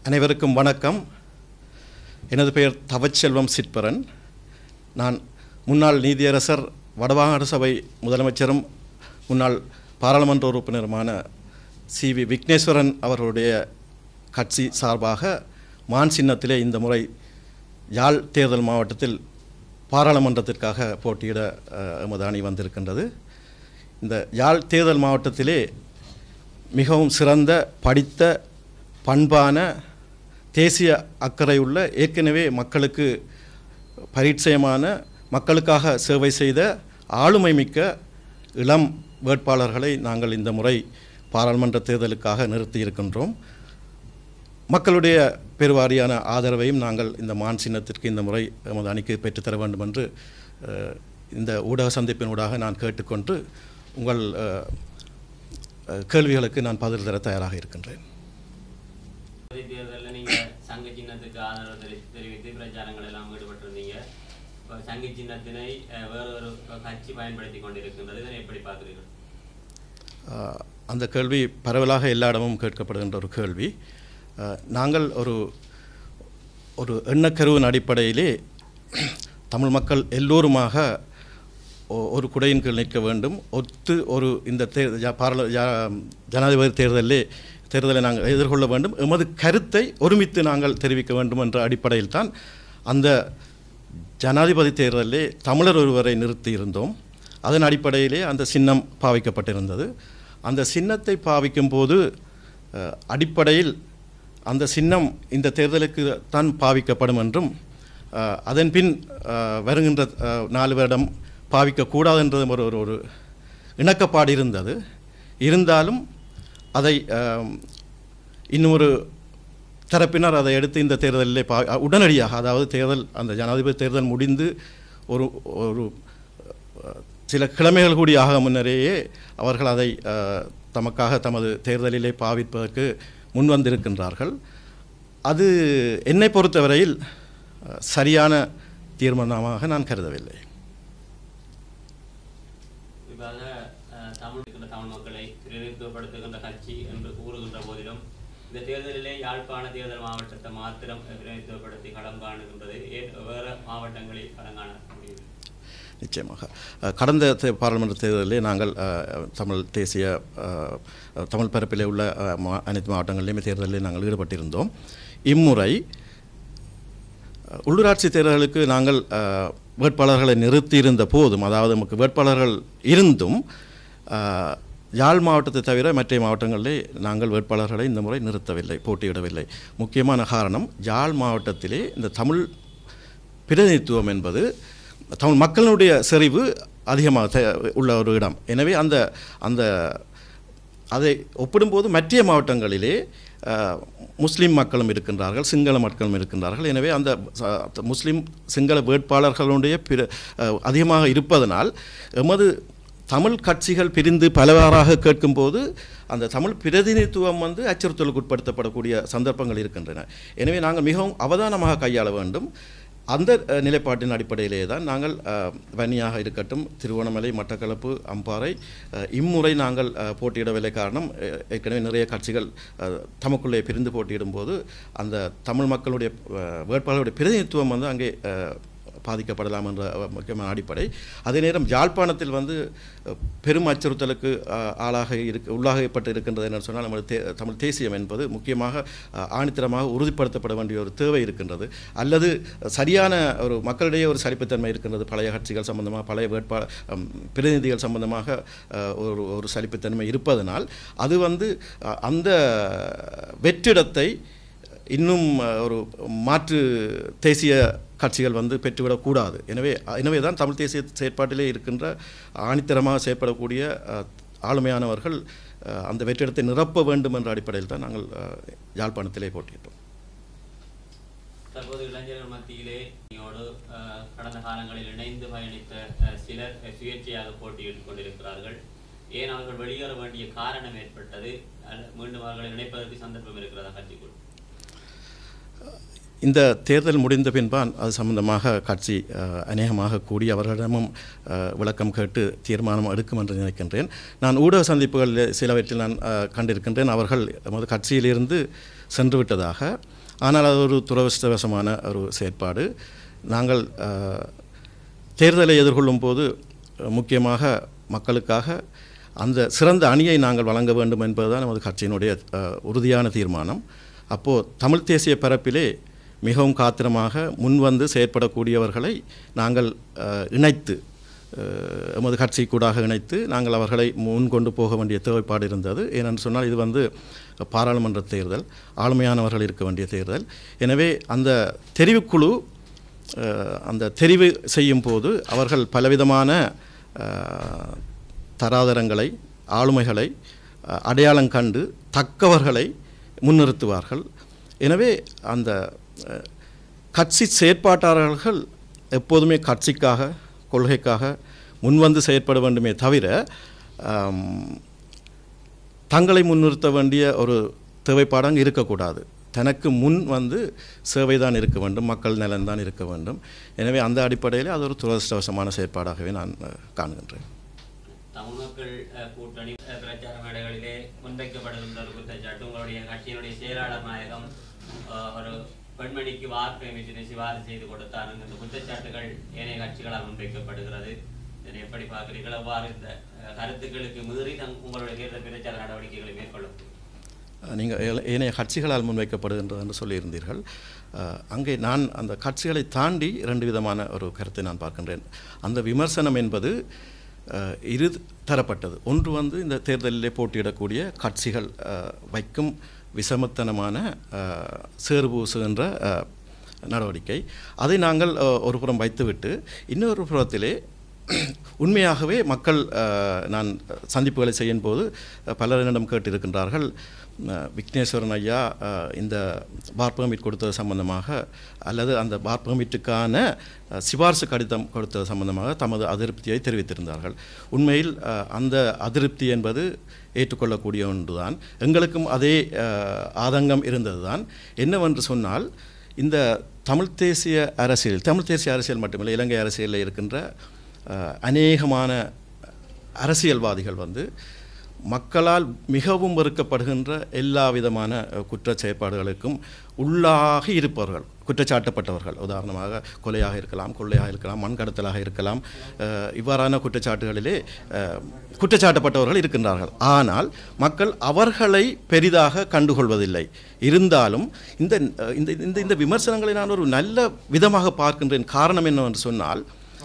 அனைவருக்கும் வணக்கம் எனது பெயர் தவச்செல்வம் சிற்பரன் நான் முன்னாள் நீதியரசர் வடமாகாண சபை முதலமைச்சரும் முன்னாள் பாராளுமன்ற உறுப்பினருமான சி வி விக்னேஸ்வரன் அவர்களுடைய கட்சி சார்பாக மான் சின்னத்திலே இந்த முறை யாழ் தேர்தல் மாவட்டத்தில் பாராளுமன்றத்திற்காக போட்டியிட அஹ், எமது அணி வந்திருக்கின்றது இந்த யாழ் தேர்தல் மாவட்டத்திலே மிகவும் சிறந்த படித்த பண்பான தேசிய அக்கறையுள்ள ஏற்கனவே மக்களுக்கு பரிச்சயமான மக்களுக்காக சேவை செய்த ஆளுமை மிக்க இளம் வேட்பாளர்களை நாங்கள் இந்த முறை பாராளுமன்ற தேர்தலுக்காக நிறுத்தியிருக்கின்றோம் மக்களுடைய பெருவாரியான ஆதரவையும் நாங்கள் இந்த மான் சின்னத்திற்கு இந்த முறை எமது அணிக்கு பெற்றுத்தர வேண்டும் என்று அஹ், இந்த ஊடக சந்திப்பினூடாக நான் கேட்டுக்கொண்டு உங்கள் அஹ், அஹ், கேள்விகளுக்கு நான் பதில் தர தயாராக இருக்கின்றேன் பொதுத் தேர்தலில் நீங்க சங்க சின்னத்துக்கு ஆதரவு தெரி- தெரிவித்து பிரச்சாரங்கள் எல்லாம் ஈடுபட்டிருந்தீங்க இப்போ சங்க சின்னத்தினை அஹ், வேறொரு கட்சி பயன்படுத்தி கொண்டிருக்கின்றது இதனை எப்படி பார்க்குறீர்கள் ஆஹ் அந்த கேள்வி பரவலாக எல்லா இடமும் கேட்கப்படுகின்ற ஒரு கேள்வி ஆஹ் நாங்கள் ஒரு ஒரு எண்ணக்கருவின் அடிப்படையிலே தமிழ் மக்கள் எல்லோருமாக ஒ- ஒரு குடையின் கீழ் நிற்க வேண்டும் ஒத்து ஒரு இந்த தே ஜா- பாராள ஜா- ஜனாதிபதி தேர்தலிலே தேர்தலை நாங்கள் எதிர்கொள்ள வேண்டும் எமது கருத்தை ஒருமித்து நாங்கள் தெரிவிக்க வேண்டும் என்ற அடிப்படையில் தான் அந்த ஜனாதிபதி தேர்தலிலே தமிழர் ஒருவரை நிறுத்தி இருந்தோம் அதன் அடிப்படையிலே அந்த சின்னம் பாவிக்கப்பட்டிருந்தது அந்த சின்னத்தை பாவிக்கும் போது அஹ், அடிப்படையில் அந்த சின்னம் இந்த தேர்தலுக்கு தான் பாவிக்கப்படும் என்றும் அஹ், அதன் பின் அஹ், வருகின்ற அஹ், நாலு வருடம் பாவிக்கக்கூடாது என்றதும் ஒரு ஒரு ஒரு இணக்கப்பாடு இருந்தது இருந்தாலும் அதை அஹ், இன்னும் ஒரு தரப்பினர் அதை எடுத்து இந்த தேர்தலிலே பா உடனடியாக அதாவது தேர்தல் அந்த ஜனாதிபதி தேர்தல் முடிந்து ஒரு ஒரு அஹ், சில கிழமைகள் கூடி ஆக முன்னரேயே அவர்கள் அதை அஹ், தமக்காக தமது தேர்தலிலே பாவிப்பதற்கு முன்வந்திருக்கின்றார்கள் அது என்னை பொறுத்தவரையில் அஹ், சரியான தீர்மானமாக நான் கருதவில்லை இவ்வாக அஹ், தமிழ் இருக்கின்ற தமிழ் மக்களை பிரதிநிதித்துவப்படுத்துகின்ற கட்சி என்று கூறுகின்ற போதிலும் இந்த தேர்தலிலே யாழ்ப்பாண தேர்தல் மாவட்டத்தை மாத்திரம் பிரதிநிதித்துவப்படுத்தி களம் காணுகின்றது ஏன் வேறு மாவட்டங்களில் களம் காண முடியவில்லை நிச்சயமாக அஹ், கடந்த தே- பாராளுமன்ற தேர்தலிலே நாங்கள் அஹ், தமிழ் தேசிய அஹ், தமிழ் பரப்பிலே உள்ள அஹ், மா- அனைத்து மாவட்டங்களிலுமே தேர்தலில் நாங்கள் ஈடுபட்டிருந்தோம் இம்முறை அஹ், உள்ளூராட்சி தேர்தல்களுக்கு நாங்கள் அஹ், வேட்பாளர்களை நிறுத்தியிருந்த போதும் அதாவது நமக்கு வேட்பாளர்கள் இருந்தும் அஹ், யாழ் மாவட்டத்தை தவிர மற்ற மாவட்டங்களிலே நாங்கள் வேட்பாளர்களை இந்த முறை நிறுத்தவில்லை போட்டியிடவில்லை முக்கியமான காரணம் யாழ் மாவட்டத்திலே இந்த தமிழ் பிரதிநிதித்துவம் என்பது தமிழ் மக்களுடைய செறிவு அதிகமாக தே- உள்ள ஒரு இடம் எனவே அந்த அந்த அதை ஒப்பிடும்போது மற்ற மாவட்டங்களிலே அஹ், முஸ்லிம் மக்களும் இருக்கின்றார்கள் சிங்கள மக்களும் இருக்கின்றார்கள் எனவே அந்த ச- முஸ்லிம் சிங்கள வேட்பாளர்களுடைய பிற அஹ், அதிகமாக இருப்பதனால் எமது தமிழ் கட்சிகள் பிரிந்து பலவாறாக கேட்கும்போது அந்த தமிழ் பிரதிநிதித்துவம் வந்து அச்சுறுத்தலுக்கு உட்படுத்தப்படக்கூடிய சந்தர்ப்பங்கள் இருக்கின்றன எனவே நாங்கள் மிகவும் அவதானமாக கையாள வேண்டும் அந்த அஹ், நிலைப்பாட்டின் அடிப்படையிலே தான் நாங்கள் அஹ், வன்னியாக இருக்கட்டும் திருவோணமலை மட்டக்களப்பு அம்பாறை அஹ், இம்முறை நாங்கள் அஹ், போட்டியிடவில்லை காரணம் அஹ், ஏற்கனவே நிறைய கட்சிகள் அஹ், தமக்குள்ளே பிரிந்து போட்டியிடும்போது அந்த தமிழ் மக்களுடைய அஹ், வேட்பாளருடைய பிரதிநிதித்துவம் வந்து அங்கே அஹ், பாதிக்கப்படலாம் என்ற அஹ், முக்கியமான அடிப்படை அதே நேரம் யாழ்ப்பாணத்தில் வந்து அஹ், பெரும் அச்சுறுத்தலுக்கு அஹ், ஆளாக இருக்க உள்ளாகப்பட்டு இருக்கின்றது என்று சொன்னால் நமது தே தமிழ் தேசியம் என்பது முக்கியமாக அஹ், ஆணித்தரமாக உறுதிப்படுத்தப்பட வேண்டிய ஒரு தேவை இருக்கின்றது அல்லது சரியான ஒரு மக்களிடையே ஒரு சலிப்புத்தன்மை இருக்கின்றது பழைய கட்சிகள் சம்பந்தமாக பழைய வேட்பாளர் அம், பிரதிநிதிகள் சம்பந்தமாக அஹ், ஒரு ஒரு சலிப்புத்தன்மை இருப்பதனால் அது வந்து அஹ், அந்த வெற்றிடத்தை இன்னும் அஹ், ஒரு மாற்று தேசிய கட்சிகள் வந்து பெற்றுவிடக்கூடாது எனவே எனவே தான் தமிழ் தேசிய செயற்பாட்டிலே இருக்கின்ற ஆணித்தரமாக செயற்படக்கூடிய அஹ், ஆளுமையானவர்கள் அஹ், அந்த வெற்றிடத்தை நிரப்ப வேண்டும் என்ற அடிப்படையில் தான் நாங்கள் அஹ், யாழ்ப்பாணத்திலே போட்டியிட்டோம் தற்போது இளைஞர்கள் மத்தியிலே நீயோடு அஹ், கடந்த காலங்களில் இணைந்து பயணித்த அஹ், சிலர் அஹ், சுயேட்சையாக போட்டியிட்டுக் கொண்டிருக்கிறார்கள் ஏன் அவர்கள் வெளியேற வேண்டிய காரணம் ஏற்பட்டது அல்ல- மீண்டும் அவர்களை இணைப்பதற்கு சந்தர்ப்பம் இருக்கிறதா கட்சிக்குள் இந்த தேர்தல் முடிந்த பின்பான் அது சம்பந்தமாக கட்சி அஹ், அநேகமாக கூடி அவர்களிடமும் அஹ், விளக்கம் கேட்டு தீர்மானம் எடுக்கும் என்று நினைக்கின்றேன் நான் ஊடக சந்திப்புகளில் சிலவற்றில் நான் அஹ், கண்டிருக்கின்றேன் அவர்கள் எமது கட்சியிலிருந்து சென்று விட்டதாக ஆனால் அது ஒரு துரதிருஷ்டவசமான ஒரு செயற்பாடு நாங்கள் அஹ், தேர்தலை எதிர்கொள்ளும் போது அஹ், முக்கியமாக மக்களுக்காக அந்த சிறந்த அணியை நாங்கள் வழங்க வேண்டும் என்பதுதான் நமது கட்சியினுடைய அஹ், உறுதியான தீர்மானம் அப்போது தமிழ் தேசிய பரப்பிலே மிகவும் காத்திரமாக முன்வந்து செயற்படக்கூடியவர்களை நாங்கள் அஹ், இணைத்து அஹ், எமது கட்சிக்கூடாக இணைத்து நாங்கள் அவர்களை முன் கொண்டு போக வேண்டிய தேவைப்பாடு இருந்தது ஏனென்று சொன்னால் இது வந்து பாராளுமன்ற தேர்தல் ஆளுமையானவர்கள் இருக்க வேண்டிய தேர்தல் எனவே அந்த தெரிவுக்குழு அஹ், அந்த தெரிவு செய்யும் போது அவர்கள் பலவிதமான அஹ், தராதரங்களை ஆளுமைகளை அஹ், அடையாளம் கண்டு தக்கவர்களை முன்னிறுத்துவார்கள் எனவே அந்த அஹ், கட்சி செயற்பாட்டாளர்கள் எப்போதுமே கட்சிக்காக கொள்கைக்காக முன்வந்து செயற்பட வேண்டுமே தவிர ஆம், தங்களை முன்னிறுத்த வேண்டிய ஒரு தேவைப்பாடாங்க இருக்கக்கூடாது தனக்கு முன் வந்து சேவைதான் இருக்க வேண்டும் மக்கள் நலன்தான் இருக்க வேண்டும் எனவே அந்த அடிப்படையில் அது ஒரு துரதிருஷ்டவசமான செயற்பாடாகவே நான் அஹ், காணுகின்றேன் தமிழ் மக்கள் அஹ், கூட்டணி அஹ், பிரச்சார மேடைகளிலே முன்வைக்கப்படுகின்ற ஒரு குற்றச்சாட்டு உங்களுடைய கட்சியினுடைய செயலாளர் நாயகம் அஹ், ஒரு பெண்மணிக்கு வாக்கு அமைச்சினை சிபாரிசு செய்து கொடுத்தார் இந்த குற்றச்சாட்டுகள் ஏனைய கட்சிகளால் முன்வைக்கப்படுகிறது இதனை எப்படி பார்க்கிறீர்கள் அவ்வாறு இந்த அஹ், கருத்துக்களுக்கு மீறி தங் உங்களுடைய தேர்தல் பிரச்சார நடவடிக்கைகளை மேற்கொள்ளும் நீங்கள் ஏனைய கட்சிகளால் முன்வைக்கப்படுகின்றது என்று சொல்லியிருந்தீர்கள் அஹ், அங்கே நான் அந்த கட்சிகளை தாண்டி இரண்டு விதமான ஒரு கருத்தை நான் பார்க்கின்றேன் அந்த விமர்சனம் என்பது அஹ், இரு தரப்பட்டது ஒன்று வந்து இந்த தேர்தலிலே போட்டியிடக்கூடிய கட்சிகள் அஹ், வைக்கும் விஷமத்தனமான அஹ், சேறுபூசுகின்ற அஹ், நடவடிக்கை அதை நாங்கள் அஹ், ஒரு புறம் வைத்துவிட்டு இன்னொரு புறத்திலே உண்மையாகவே மக்கள் அஹ், நான் சந்திப்புகளை செய்யும் போது அஹ், பலரிடம் கேட்டிருக்கின்றார்கள் அஹ், விக்னேஸ்வரன் ஐயா அஹ், இந்த பார் பெர்மிட் கொடுத்தது சம்பந்தமாக அல்லது அந்த பார் பெர்மிட்டுக்கான அஹ், சிபார்சு கடிதம் கொடுத்தது சம்பந்தமாக தமது அதிருப்தியை தெரிவித்திருந்தார்கள் உண்மையில் அஹ், அந்த அதிருப்தி என்பது ஏற்றுக்கொள்ளக்கூடிய ஒன்றுதான் எங்களுக்கும் அதே அஹ், ஆதங்கம் இருந்ததுதான் என்னவென்று சொன்னால் இந்த தமிழ் தேசிய அரசியல் தமிழ் தேசிய அரசியல் மட்டுமில்லை இலங்கை அரசியலில் இருக்கின்ற அஹ், அநேகமான அரசியல்வாதிகள் வந்து மக்களால் மிகவும் வெறுக்கப்படுகின்ற எல்லா விதமான அஹ், குற்றச் செயற்பாடுகளுக்கும் உள்ளாகி இருப்பவர்கள் குற்றச்சாட்டப்பட்டவர்கள் உதாரணமாக கொலையாக இருக்கலாம் கொள்ளையாக இருக்கலாம் மண்கடத்தலாக இருக்கலாம் அஹ், இவ்வாறான குற்றச்சாட்டுகளிலே அஹ், குற்றச்சாட்டப்பட்டவர்கள் இருக்கின்றார்கள் ஆனால் மக்கள் அவர்களை பெரிதாக கண்டுகொள்வதில்லை இருந்தாலும் இந்த அஹ், இந்த இந்த இந்த விமர்சனங்களை நான் ஒரு நல்ல விதமாக பார்க்கின்றேன் காரணம் என்னவென்று சொன்னால்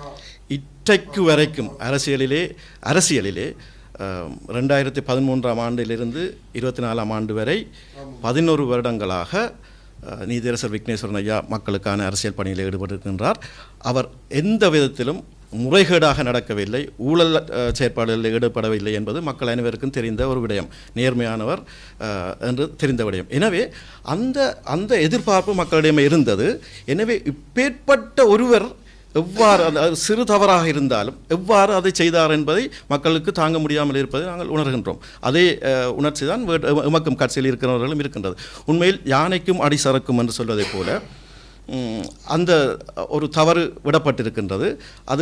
இன்றைக்கு வரைக்கும் அரசியலிலே அரசியலிலே அஹ், ரெண்டாயிரத்தி பதிமூன்றாம் ஆண்டிலிருந்து இருபத்தி நாலாம் ஆண்டு வரை பதினோரு வருடங்களாக அஹ், நீதியரசர் விக்னேஸ்வரன் ஐயா மக்களுக்கான அரசியல் பணியில் ஈடுபட்டிருக்கின்றார் அவர் எந்த விதத்திலும் முறைகேடாக நடக்கவில்லை ஊழல் அஹ், செயற்பாடுகளில் ஈடுபடவில்லை என்பது மக்கள் அனைவருக்கும் தெரிந்த ஒரு விடயம் நேர்மையானவர் அஹ், என்று தெரிந்த விடயம் எனவே அந்த அந்த எதிர்பார்ப்பு மக்களிடம் இருந்தது எனவே இப்பேற்பட்ட ஒருவர் எவ்வாறு அந்த அது சிறு தவறாக இருந்தாலும் எவ்வாறு அதை செய்தார் என்பதை மக்களுக்கு தாங்க முடியாமல் இருப்பதை நாங்கள் உணர்கின்றோம் அதே அஹ், உணர்ச்சி தான் வேட்- எமக்கும் கட்சியில் இருக்கிறவர்களும் இருக்கின்றது உண்மையில் யானைக்கும் அடி சறுக்கும் என்று சொல்வதைப் போல ம், அந்த ஒரு தவறு விடப்பட்டிருக்கின்றது அது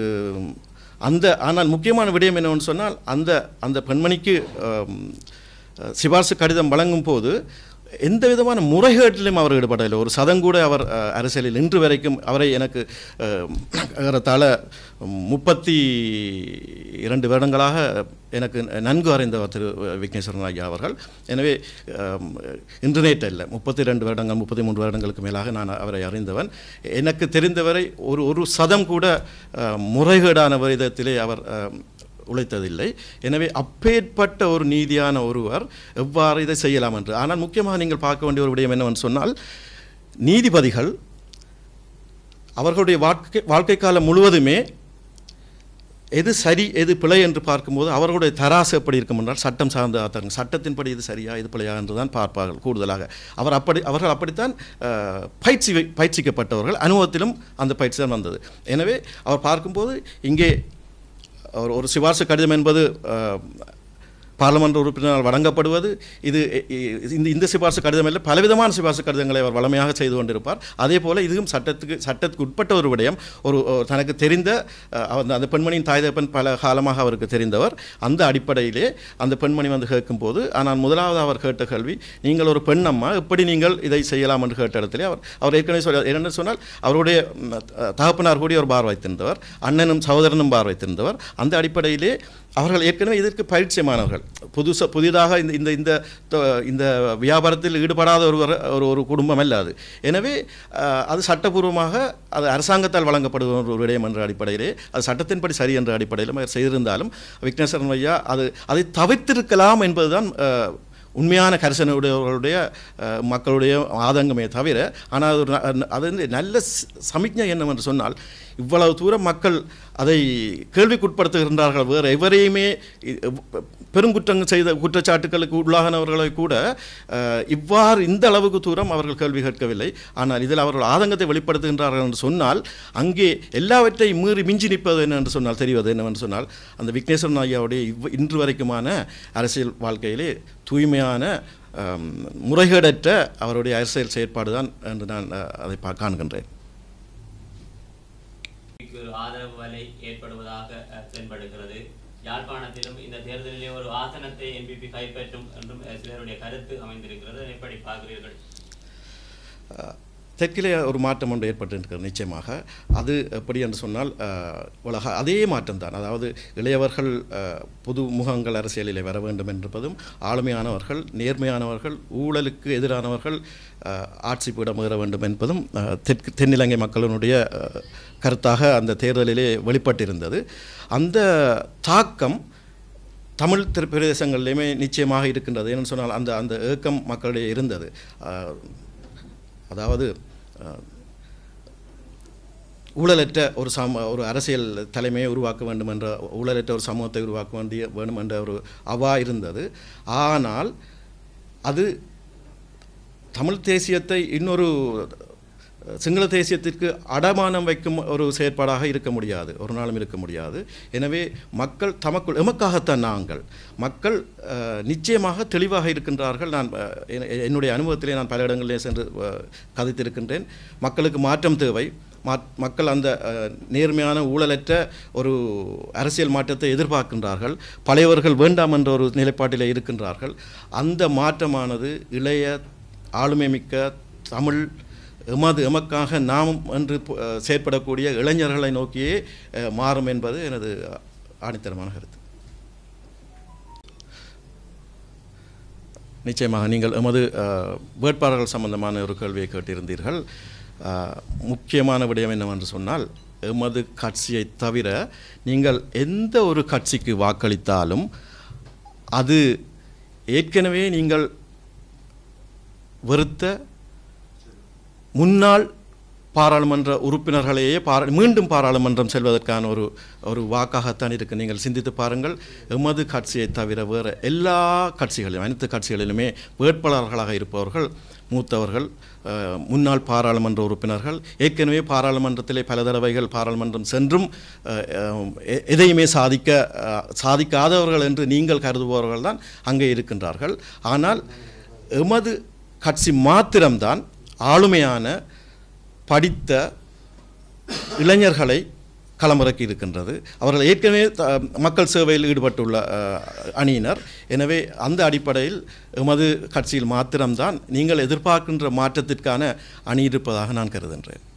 அந்த ஆனால் முக்கியமான விடயம் என்னவென்று சொன்னால் அந்த அந்த பெண்மணிக்கு அம், சிபார்சு கடிதம் வழங்கும் போது எந்த விதமான முறைகேட்டிலும் அவர் ஈடுபடவில்லை ஒரு சதங்கூட அவர் அஹ், அரசியலில் இன்று வரைக்கும் அவரை எனக்கு அஹ், ஏறத்தாழ முப்பத்தி இரண்டு வருடங்களாக எனக்கு நன்கு அறிந்தவர் திரு விக்னேஸ்வரன் ஐயா அவர்கள் எனவே அம், இன்று நேற்று இல்லை முப்பத்தி ரெண்டு வருடங்கள் முப்பத்தி மூன்று வருடங்களுக்கு மேலாக நான் அவரை அறிந்தவன் எனக்கு தெரிந்தவரை ஒரு ஒரு சதம் கூட அஹ், முறைகேடான விதத்திலே அவர் அஹ், உழைத்ததில்லை எனவே அப்பேற்பட்ட ஒரு நீதியான ஒருவர் எவ்வாறு இதை செய்யலாம் என்று ஆனால் முக்கியமாக நீங்கள் பார்க்க வேண்டிய ஒரு விடயம் என்னவென்று சொன்னால் நீதிபதிகள் அவர்களுடைய வாழ்க்கை வாழ்க்கை காலம் முழுவதுமே எது சரி எது பிழை என்று பார்க்கும்போது அவர்களுடைய தராசு எப்படி இருக்கும் என்றால் சட்டம் சார்ந்த ஆத்தரங்க சட்டத்தின்படி இது சரியா இது பிழையா என்று தான் பார்ப்பார்கள் கூடுதலாக அவர் அப்படி அவர்கள் அப்படித்தான் அஹ், பயிற்சி வை- பயிற்சிக்கப்பட்டவர்கள் அனுபவத்திலும் அந்த பயிற்சி தான் வந்தது எனவே அவர் பார்க்கும்போது இங்கே ஒரு ஒரு சிபார்சு கடிதம் என்பது அஹ், பாராளுமன்ற உறுப்பினரால் வழங்கப்படுவது இது இ- இ- இந்த இந்த சிபார்சு கடிதம் இல்லை பலவிதமான சிபார்சு கடிதங்களை அவர் வளமையாக செய்து கொண்டிருப்பார் அதே போல இதுவும் சட்டத்துக்கு சட்டத்துக்கு உட்பட்ட ஒரு விடயம் ஒரு ஒரு தனக்கு தெரிந்த அஹ், அந்த அந்த பெண்மணியின் தாய் தகப்பன் பல காலமாக அவருக்கு தெரிந்தவர் அந்த அடிப்படையிலே அந்த பெண்மணி வந்து கேட்கும்போது ஆனால் முதலாவது அவர் கேட்ட கேள்வி நீங்கள் ஒரு பெண் அம்மா எப்படி நீங்கள் இதை செய்யலாம் என்று கேட்ட இடத்திலே அவர் அவர் ஏற்கனவே சொல்ல என்னென்னு சொன்னால் அவருடைய ம், த- தகப்பனார் கூடிய ஒரு பார் வைத்திருந்தவர் அண்ணனும் சகோதரனும் பார் வைத்திருந்தவர் அந்த அடிப்படையிலே அவர்கள் ஏற்கனவே இதற்கு பரிச்சயமானவர்கள் புதுசா புதிதாக இந்த இந்த இந்த தொ- இந்த வியாபாரத்தில் ஈடுபடாத ஒரு ஒரு ஒரு குடும்பம் அல்ல அது எனவே அஹ், அது சட்டபூர்வமாக அது அரசாங்கத்தால் வழங்கப்படுகிற ஒரு விடயம் என்ற அடிப்படையிலே அது சட்டத்தின்படி சரி என்ற அடிப்படையிலும் அவர் செய்திருந்தாலும் விக்னேஸ்வரன் ஐயா அது அதை தவிர்த்திருக்கலாம் என்பதுதான் அஹ், உண்மையான கரிசனையுடையவர்களுடைய அஹ், மக்களுடைய ஆதங்கமே தவிர ஆனால் அது ஒரு ந- அது வந்து நல்ல ஸ்- சமிக்ஞை என்னவென்று சொன்னால் இவ்வளவு தூரம் மக்கள் அதை கேள்விக்குட்படுத்துகின்றார்கள் வேறு எவரையுமே இ- பெருங்குற்றங்கள் செய்த குற்றச்சாட்டுகளுக்கு உள்ளாகினவர்களை கூட அஹ், இவ்வாறு இந்த அளவுக்கு தூரம் அவர்கள் கேள்வி கேட்கவில்லை ஆனால் இதில் அவர்கள் ஆதங்கத்தை வெளிப்படுத்துகின்றார்கள் என்று சொன்னால் அங்கே எல்லாவற்றையும் மீறி மிஞ்சி நிற்பது என்ன என்று சொன்னால் தெரிவது என்னவென்று சொன்னால் அந்த விக்னேஸ்வரன் ஐயாவுடைய இவ் இன்று வரைக்குமான அரசியல் வாழ்க்கையிலே தூய்மையான அம், முறைகேடற்ற அவருடைய அரசியல் செயற்பாடு தான் என்று நான் அஹ், அதை பா- காண்கின்றேன் க்கு ஒரு ஆதரவு வலை ஏற்படுவதாக அஹ், தென்படுகிறது யாழ்ப்பாணத்திலும் இந்த தேர்தலிலே ஒரு ஆசனத்தை என்பிபி கைப்பற்றும் என்றும் அஹ், சிலருடைய கருத்து அமைந்திருக்கிறது அதை எப்படி பார்க்கிறீர்கள் அஹ், தெற்கிலே ஒரு மாற்றம் ஒன்று ஏற்பட்டிருக்கிறது நிச்சயமாக அது எப்படி என்று சொன்னால் அஹ், உலக அதே மாற்றம்தான் அதாவது இளையவர்கள் அஹ், புது முகங்கள் அரசியலிலே வர வேண்டும் என்பதும் ஆளுமையானவர்கள் நேர்மையானவர்கள் ஊழலுக்கு எதிரானவர்கள் அஹ், ஆட்சி பீடம் ஏற வேண்டும் என்பதும் அஹ், தெற்கு தென்னிலங்கை மக்களினுடைய அஹ், கருத்தாக அந்த தேர்தலிலே வெளிப்பட்டிருந்தது அந்த தாக்கம் தமிழ் திரு பிரதேசங்களிலுமே நிச்சயமாக இருக்கின்றது ஏன்னு சொன்னால் அந்த அந்த ஏக்கம் மக்களிடையே இருந்தது அஹ், அதாவது அஹ், ஊழலற்ற ஒரு சம ஒரு அரசியல் தலைமையை உருவாக்க வேண்டும் என்ற ஊழலற்ற ஒரு சமூகத்தை உருவாக்க வேண்டிய வேண்டும் என்ற ஒரு அவா இருந்தது ஆனால் அது தமிழ் தேசியத்தை இன்னொரு அஹ், சிங்கள தேசியத்திற்கு அடமானம் வைக்கும் ஒரு செயற்பாடாக இருக்க முடியாது ஒரு நாளும் இருக்க முடியாது எனவே மக்கள் தமக்குள் எமக்காகத்தான் நாங்கள் மக்கள் அஹ், நிச்சயமாக தெளிவாக இருக்கின்றார்கள் நான் அஹ், என்- என்னுடைய அனுபவத்திலே நான் பல இடங்களிலே சென்று அஹ், கதைத்திருக்கின்றேன் மக்களுக்கு மாற்றம் தேவை மாத்- மக்கள் அந்த அஹ், நேர்மையான ஊழலற்ற ஒரு அரசியல் மாற்றத்தை எதிர்பார்க்கின்றார்கள் பழையவர்கள் வேண்டாம் என்ற ஒரு நிலைப்பாட்டிலே இருக்கின்றார்கள் அந்த மாற்றமானது இளைய ஆளுமை மிக்க தமிழ் எமது எமக்காக நாம் என்று பு- அஹ், செயற்படக்கூடிய இளைஞர்களை நோக்கியே அஹ், மாறும் என்பது எனது ஆணித்தரமான கருத்து நிச்சயமாக நீங்கள் எமது அஹ், வேட்பாளர்கள் சம்பந்தமான ஒரு கேள்வியை கேட்டிருந்தீர்கள் அஹ், முக்கியமான விடயம் என்னவென்று சொன்னால் எமது கட்சியை தவிர நீங்கள் எந்த ஒரு கட்சிக்கு வாக்களித்தாலும் அது ஏற்கனவே நீங்கள் வெறுத்த முன்னாள் பாராளுமன்ற உறுப்பினர்களையே பாரா மீண்டும் பாராளுமன்றம் செல்வதற்கான ஒரு ஒரு வாக்காகத்தான் இருக்கு நீங்கள் சிந்தித்து பாருங்கள் எமது கட்சியை தவிர வேறு எல்லா கட்சிகளிலும் அனைத்து கட்சிகளிலுமே வேட்பாளர்களாக இருப்பவர்கள் மூத்தவர்கள் அஹ், முன்னாள் பாராளுமன்ற உறுப்பினர்கள் ஏற்கனவே பாராளுமன்றத்திலே பல தடவைகள் பாராளுமன்றம் சென்றும் அஹ், அஹ், எ- எதையுமே சாதிக்க அஹ், சாதிக்காதவர்கள் என்று நீங்கள் கருதுபவர்கள் தான் அங்கே இருக்கின்றார்கள் ஆனால் எமது கட்சி மாத்திரம்தான் ஆளுமையான படித்த இளைஞர்களை களமிறக்கி இருக்கின்றது அவர்கள் ஏற்கனவே த- மக்கள் சேவையில் ஈடுபட்டுள்ள அஹ், அணியினர் எனவே அந்த அடிப்படையில் எமது கட்சியில் மாத்திரம்தான் நீங்கள் எதிர்பார்க்கின்ற மாற்றத்திற்கான அணி இருப்பதாக நான் கருதுகின்றேன்